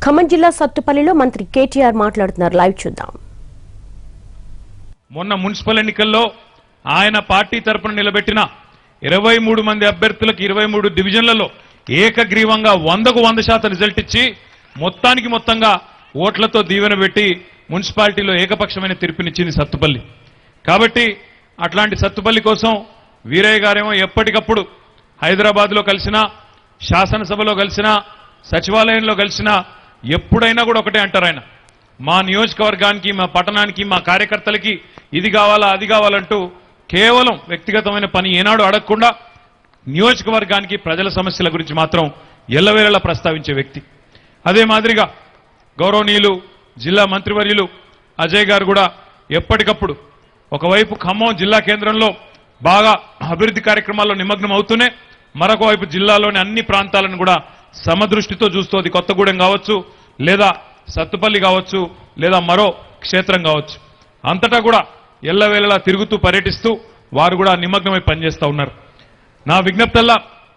ఖమ్మం జిల్లా సత్తుపల్లిలో మంత్రి కేటీఆర్ మాట్లాడుతున్నారు లైవ్ చూద్దాం మొన్న మున్సిపల్ ఎన్నికల్లో ఆయన పార్టీ తరపున నిలబెట్టిన ఇరవై మూడు మంది అభ్యర్థులకు ఇరవై మూడు డివిజన్లలో ఏకగ్రీవంగా వందకు వంద శాతం రిజల్ట్ ఇచ్చి మొత్తానికి మొత్తంగా ఓట్లతో దీవెన పెట్టి మున్సిపాలిటీలో ఏకపక్షమైన తీర్పునిచ్చింది సత్తుపల్లి కాబట్టి అట్లాంటి సత్తుపల్లి కోసం వీరయ్య గారేమో ఎప్పటికప్పుడు హైదరాబాద్లో కలిసినా శాసనసభలో కలిసినా సచివాలయంలో కలిసినా ఎప్పుడైనా కూడా ఒకటే అంటారు ఆయన మా నియోజకవర్గానికి మా పట్టణానికి మా కార్యకర్తలకి ఇది కావాలా అది కావాలంటూ కేవలం వ్యక్తిగతమైన పని ఏనాడు అడగకుండా నియోజకవర్గానికి ప్రజల సమస్యల గురించి మాత్రం ఎల్లవేళలా ప్రస్తావించే వ్యక్తి అదే మాదిరిగా గౌరవనీయులు జిల్లా మంత్రివర్యులు అజయ్ గారు కూడా ఎప్పటికప్పుడు ఒకవైపు ఖమ్మం జిల్లా కేంద్రంలో బాగా అభివృద్ధి కార్యక్రమాల్లో నిమగ్నం అవుతూనే మరొక వైపు జిల్లాలోని అన్ని ప్రాంతాలను కూడా సమదృష్టితో చూస్తోంది కొత్తగూడెం కావచ్చు లేదా సత్తుపల్లి కావచ్చు లేదా మరో క్షేత్రం కావచ్చు అంతటా కూడా ఎల్లవేళలా తిరుగుతూ పర్యటిస్తూ వారు కూడా నిమగ్నమై పనిచేస్తూ ఉన్నారు నా విజ్ఞప్తల్లా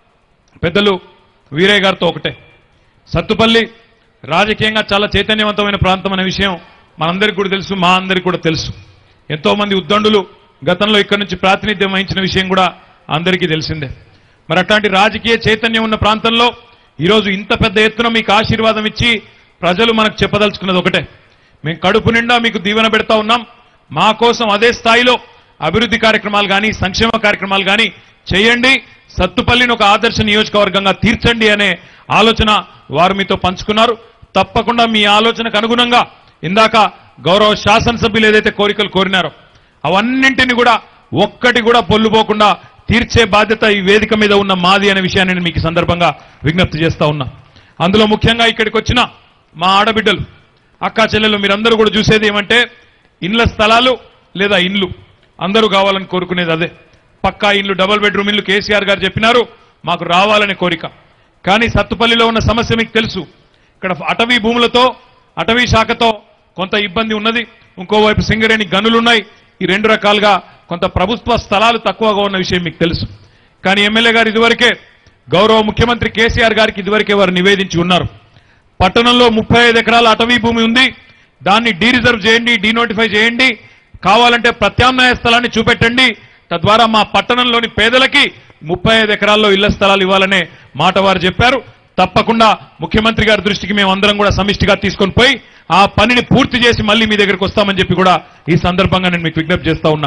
పెద్దలు వీరయ్య గారితో ఒకటే సత్తుపల్లి రాజకీయంగా చాలా చైతన్యవంతమైన ప్రాంతం అనే విషయం మనందరికీ కూడా తెలుసు మా అందరికీ కూడా తెలుసు ఎంతో మంది ఉద్దండులు గతంలో ఇక్కడి నుంచి ప్రాతినిధ్యం వహించిన విషయం కూడా అందరికీ తెలిసిందే మరి అట్లాంటి రాజకీయ చైతన్యం ఉన్న ప్రాంతంలో ఈరోజు ఇంత పెద్ద ఎత్తున మీకు ఆశీర్వాదం ఇచ్చి ప్రజలు మనకు చెప్పదలుచుకున్నది ఒకటే మేము కడుపు నిండా మీకు దీవెన పెడతా ఉన్నాం మా కోసం అదే స్థాయిలో అభివృద్ధి కార్యక్రమాలు కానీ సంక్షేమ కార్యక్రమాలు కానీ చేయండి సత్తుపల్లిని ఒక ఆదర్శ నియోజకవర్గంగా తీర్చండి అనే ఆలోచన వారు మీతో పంచుకున్నారు తప్పకుండా మీ ఆలోచనకు అనుగుణంగా ఇందాక గౌరవ శాసనసభ్యులు ఏదైతే కోరికలు కోరినారో అవన్నింటిని కూడా ఒక్కటి కూడా పొల్లుపోకుండా తీర్చే బాధ్యత ఈ వేదిక మీద ఉన్న మాది అనే విషయాన్ని నేను మీకు ఈ సందర్భంగా విజ్ఞప్తి చేస్తా ఉన్నా అందులో ముఖ్యంగా ఇక్కడికి వచ్చిన మా ఆడబిడ్డలు అక్కా చెల్లెలు మీరందరూ కూడా చూసేది ఏమంటే ఇండ్ల స్థలాలు లేదా ఇండ్లు అందరూ కావాలని కోరుకునేది అదే పక్కా ఇండ్లు డబుల్ బెడ్రూమ్ ఇల్లు కేసీఆర్ గారు చెప్పినారు మాకు రావాలనే కోరిక కానీ సత్తుపల్లిలో ఉన్న సమస్య మీకు తెలుసు ఇక్కడ అటవీ భూములతో అటవీ శాఖతో కొంత ఇబ్బంది ఉన్నది ఇంకోవైపు సింగరేణి గనులున్నాయి ఈ రెండు రకాలుగా కొంత ప్రభుత్వ స్థలాలు తక్కువగా ఉన్న విషయం మీకు తెలుసు కానీ ఎమ్మెల్యే గారు ఇదివరకే గౌరవ ముఖ్యమంత్రి కేసీఆర్ గారికి ఇదివరకే వారు నివేదించి ఉన్నారు పట్టణంలో ముప్పై ఐదు ఎకరాల అటవీ భూమి ఉంది దాన్ని డీ రిజర్వ్ చేయండి డీనోటిఫై చేయండి కావాలంటే ప్రత్యామ్నాయ స్థలాన్ని చూపెట్టండి తద్వారా మా పట్టణంలోని పేదలకి ముప్పై ఐదు ఎకరాల్లో ఇళ్ల స్థలాలు ఇవ్వాలనే మాట వారు చెప్పారు తప్పకుండా ముఖ్యమంత్రి గారి దృష్టికి మేము అందరం కూడా సమిష్టిగా తీసుకొని పోయి ఆ పనిని పూర్తి చేసి మళ్ళీ మీ దగ్గరికి వస్తామని చెప్పి కూడా ఈ సందర్భంగా నేను మీకు విజ్ఞప్తి చేస్తా ఉన్నా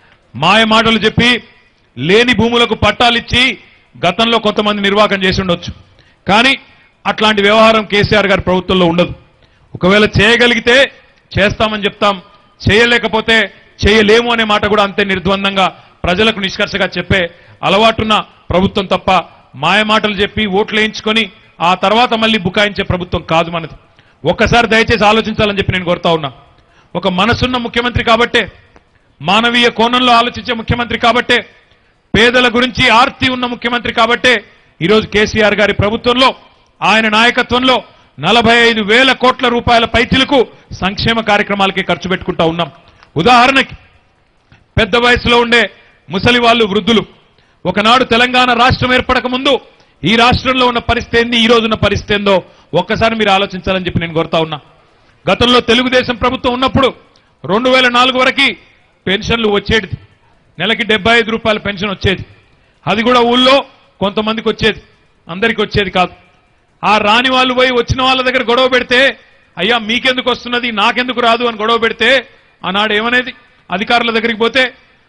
మాయ మాటలు చెప్పి లేని భూములకు పట్టాలిచ్చి గతంలో కొంతమంది నిర్వాహకం చేసి ఉండొచ్చు కానీ అట్లాంటి వ్యవహారం కేసీఆర్ గారి ప్రభుత్వంలో ఉండదు ఒకవేళ చేయగలిగితే చేస్తామని చెప్తాం చేయలేకపోతే చేయలేము అనే మాట కూడా అంతే నిర్ద్వందంగా ప్రజలకు నిష్కర్షగా చెప్పే అలవాటున్న ప్రభుత్వం తప్ప మాయ మాటలు చెప్పి ఓట్లు వేయించుకొని ఆ తర్వాత మళ్ళీ బుకాయించే ప్రభుత్వం కాదు మనది ఒక్కసారి దయచేసి ఆలోచించాలని చెప్పి నేను కోరుతా ఉన్నా ఒక మనసున్న ముఖ్యమంత్రి కాబట్టే మానవీయ కోణంలో ఆలోచించే ముఖ్యమంత్రి కాబట్టే పేదల గురించి ఆర్తి ఉన్న ముఖ్యమంత్రి కాబట్టే ఈరోజు కేసీఆర్ గారి ప్రభుత్వంలో ఆయన నాయకత్వంలో నలభై ఐదు వేల కోట్ల రూపాయల పైచిలకు సంక్షేమ కార్యక్రమాలకి ఖర్చు పెట్టుకుంటా ఉన్నాం ఉదాహరణకి పెద్ద వయసులో ఉండే ముసలి వాళ్ళు వృద్ధులు ఒకనాడు తెలంగాణ రాష్ట్రం ఏర్పడక ముందు ఈ రాష్ట్రంలో ఉన్న పరిస్థితి ఏంది ఈ రోజున్న పరిస్థితి ఏందో ఒక్కసారి మీరు ఆలోచించాలని చెప్పి నేను కోరుతా ఉన్నా గతంలో తెలుగుదేశం ప్రభుత్వం ఉన్నప్పుడు రెండు వేల నాలుగు వరకు పెన్షన్లు వచ్చేది నెలకి డెబ్బై ఐదు రూపాయల పెన్షన్ వచ్చేది అది కూడా ఊళ్ళో కొంతమందికి వచ్చేది అందరికి వచ్చేది కాదు ఆ రాని వాళ్ళు పోయి వచ్చిన వాళ్ళ దగ్గర గొడవ పెడితే అయ్యా మీకెందుకు వస్తున్నది నాకెందుకు రాదు అని గొడవ పెడితే ఆనాడు ఏమనేది అధికారుల దగ్గరికి పోతే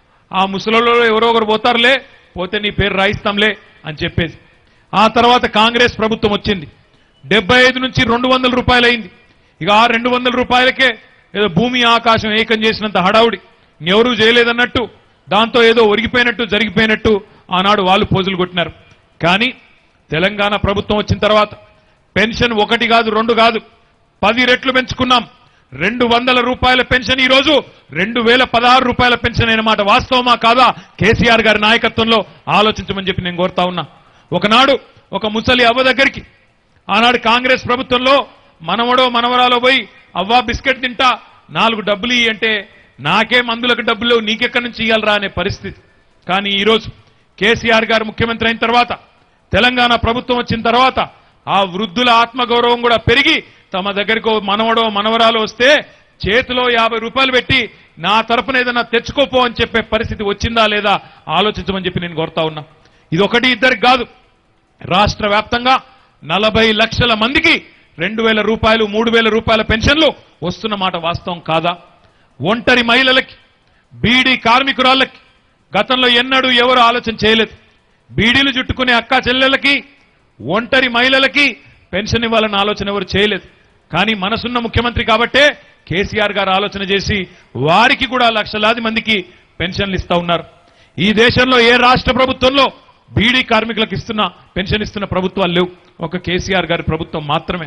ఆ ముసలలో ఎవరో ఒకరు పోతారులే పోతే నీ పేరు రాయిస్తాంలే అని చెప్పేది ఆ తర్వాత కాంగ్రెస్ ప్రభుత్వం వచ్చింది డెబ్బై ఐదు నుంచి రెండు వందల రూపాయలు అయింది ఇక ఆ రెండు వందల రూపాయలకే ఏదో భూమి ఆకాశం ఏకం చేసినంత హడావుడి ఎవరూ చేయలేదన్నట్టు దాంతో ఏదో ఒరిగిపోయినట్టు జరిగిపోయినట్టు ఆనాడు వాళ్ళు పోజులు కొట్టినారు కానీ తెలంగాణ ప్రభుత్వం వచ్చిన తర్వాత పెన్షన్ ఒకటి కాదు రెండు కాదు పది రెట్లు పెంచుకున్నాం రెండు వందల రూపాయల పెన్షన్ ఈ రోజు రెండు వేల పదహారు రూపాయల పెన్షన్ అయిన మాట వాస్తవమా కాదా కేసీఆర్ గారి నాయకత్వంలో ఆలోచించమని చెప్పి నేను కోరుతా ఉన్నా ఒకనాడు ఒక ముసలి అవ్వ దగ్గరికి ఆనాడు కాంగ్రెస్ ప్రభుత్వంలో మనవడో మనవరాలో పోయి అవ్వా బిస్కెట్ తింటా నాలుగు డబ్బులు ఇయ్యి అంటే నాకే మందులకు డబ్బులు నీకెక్కడి నుంచి ఇయ్యాలరా అనే పరిస్థితి కానీ ఈరోజు కేసీఆర్ గారు ముఖ్యమంత్రి అయిన తర్వాత తెలంగాణ ప్రభుత్వం వచ్చిన తర్వాత ఆ వృద్ధుల ఆత్మగౌరవం కూడా పెరిగి తమ దగ్గరికి ఓ మనవడో మనవరాలు వస్తే చేతిలో యాభై రూపాయలు పెట్టి నా తరపున ఏదైనా తెచ్చుకోపో అని చెప్పే పరిస్థితి వచ్చిందా లేదా ఆలోచించమని చెప్పి నేను కోరుతా ఉన్నా ఇది ఒకటి ఇద్దరికి కాదు రాష్ట్ర వ్యాప్తంగా నలభై లక్షల మందికి రెండు వేల రూపాయలు మూడు వేల రూపాయల పెన్షన్లు వస్తున్న మాట వాస్తవం కాదా ఒంటరి మహిళలకి బీడీ కార్మికురాళ్ళకి గతంలో ఎన్నడూ ఎవరు ఆలోచన చేయలేదు బీడీలు చుట్టుకునే అక్క చెల్లెలకి ఒంటరి మహిళలకి పెన్షన్ ఇవ్వాలన్న ఆలోచన ఎవరు చేయలేదు కానీ మనసున్న ముఖ్యమంత్రి కాబట్టే కేసీఆర్ గారు ఆలోచన చేసి వారికి కూడా లక్షలాది మందికి పెన్షన్లు ఇస్తా ఉన్నారు ఈ దేశంలో ఏ రాష్ట్ర ప్రభుత్వంలో బీడీ కార్మికులకు ఇస్తున్న పెన్షన్ ఇస్తున్న ప్రభుత్వాలు లేవు ఒక కేసీఆర్ గారి ప్రభుత్వం మాత్రమే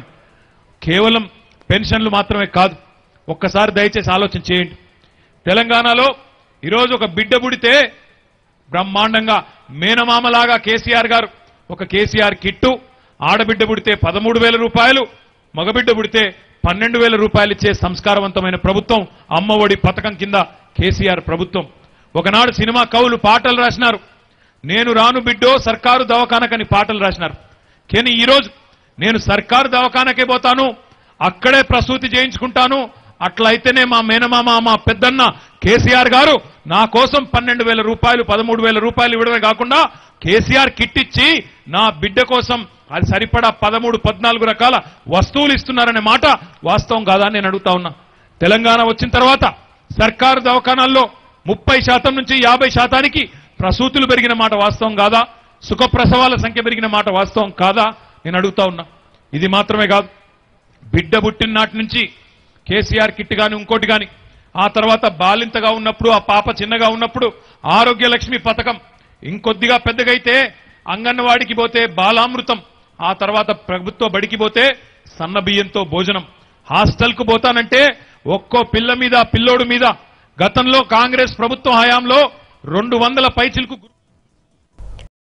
కేవలం పెన్షన్లు మాత్రమే కాదు ఒక్కసారి దయచేసి ఆలోచన చేయండి తెలంగాణలో ఈరోజు ఒక బిడ్డ పుడితే బ్రహ్మాండంగా మేనమామలాగా కేసీఆర్ గారు ఒక కేసీఆర్ కిట్టు ఆడబిడ్డ పుడితే పదమూడు వేల రూపాయలు మగబిడ్డ పుడితే పన్నెండు వేల రూపాయలు ఇచ్చే సంస్కారవంతమైన ప్రభుత్వం అమ్మఒడి పథకం కింద కేసీఆర్ ప్రభుత్వం ఒకనాడు సినిమా కవులు పాటలు రాసినారు నేను రాను బిడ్డో సర్కారు దవాఖానకని పాటలు రాసినారు కానీ ఈరోజు నేను సర్కారు దవాఖానకే పోతాను అక్కడే ప్రసూతి చేయించుకుంటాను అట్లయితేనే మా మేనమామ మా పెద్దన్న కేసీఆర్ గారు నా కోసం పన్నెండు వేల రూపాయలు పదమూడు వేల రూపాయలు ఇవ్వడమే కాకుండా కేసీఆర్ కిట్ ఇచ్చి నా బిడ్డ కోసం అది సరిపడా పదమూడు పద్నాలుగు రకాల వస్తువులు ఇస్తున్నారనే మాట వాస్తవం కాదా అని నేను అడుగుతా ఉన్నా తెలంగాణ వచ్చిన తర్వాత సర్కారు దవాఖానాల్లో ముప్పై శాతం నుంచి యాభై శాతానికి ప్రసూతులు పెరిగిన మాట వాస్తవం కాదా సుఖప్రసవాల సంఖ్య పెరిగిన మాట వాస్తవం కాదా నేను అడుగుతా ఉన్నా ఇది మాత్రమే కాదు బిడ్డ పుట్టిన నాటి నుంచి కేసీఆర్ కిట్ గాని ఇంకోటి గాని ఆ తర్వాత బాలింతగా ఉన్నప్పుడు ఆ పాప చిన్నగా ఉన్నప్పుడు ఆరోగ్య లక్ష్మి పథకం ఇంకొద్దిగా పెద్దగైతే అంగన్వాడికి పోతే బాలామృతం ఆ తర్వాత ప్రభుత్వ బడికి పోతే సన్న బియ్యంతో భోజనం హాస్టల్కు పోతానంటే ఒక్కో పిల్ల మీద పిల్లోడు మీద గతంలో కాంగ్రెస్ ప్రభుత్వం హయాంలో రెండు వందల పైచిలకు